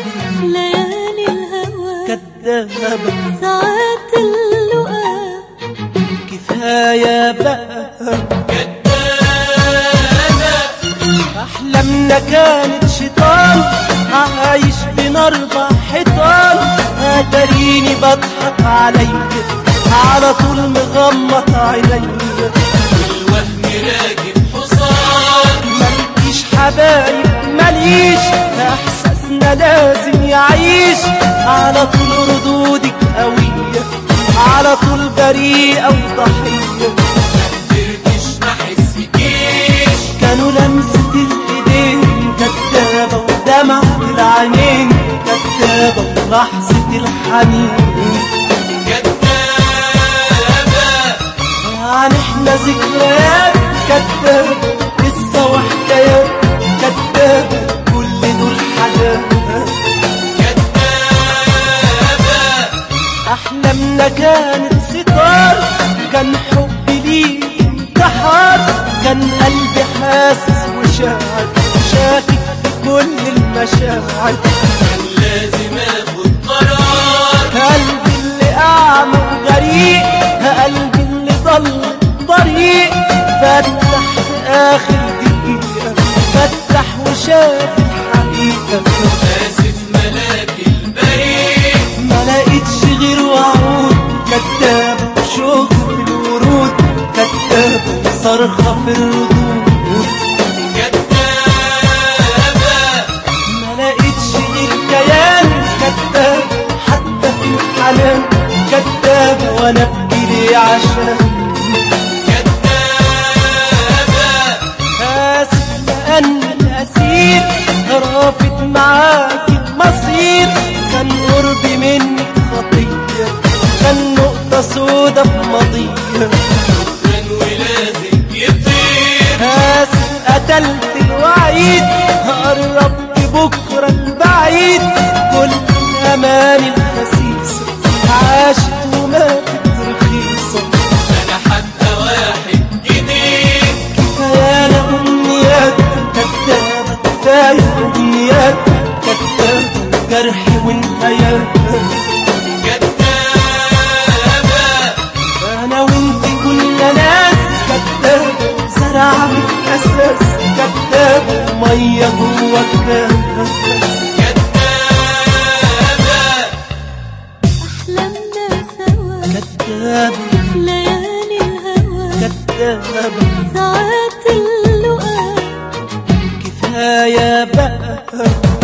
ليالي الهوى كدابة ساعات اللقاء كفاية بقى أحلامنا كانت شيطان عايش بين أربع حيطان أتريني بضحك عليا على طول مغمض عينيا الوهم راكب حصان مالكيش حبايب ماليش احساسنا لازم يعيش على طول ردودك قوية على طول بريئة وضحية قدرتش ما احسكيش كانوا لمسة الايدين كدابة ودمعة العينين كدابة ولحظة الحنين كدابة يعني احنا ذكريات كدابة قصة وحكايات كدابة كل دول حاجات كدابة احلامنا كانت ستار كان حبي ليك انتحار كان قلبي حاسس وشاعر شاكك في كل المشاعر كان لازم اخد قرار قلبي اللي اعمى وغريق قلبي اللي ضل طريق فتح في اخر دقيقة فتح وشاف الحقيقة اسف ملاك البريء ما لقيتش غير وعود كدابة شوق في الورود كدابة صرخة في الردود كدابة ما لقيتش غير كيان كدابة حتى في الحنان كدابة وانا ابكي ليه عشان كدابة آسف لأني الأسير رافض معاك المصير كان قربي منك خطية كان نقطة سودا في ماضية كان ولازم يطير آسف قتلت الوعيد قربت بكرة البعيد كل أماني الخسيسة عاشت وماتت رخيصة انا حتى واحد جديد كفاية أمنيات كدابة كفاية أمنيات كدابة جرحي وانتهيات كدابة أنا وانت كنا ناس كدابة زرعت أساس كدابة مية جوا الكاس كدابة أحلامنا سوا كدابة ليالي الهوى كدابة ساعات اللقاء كفاية بقى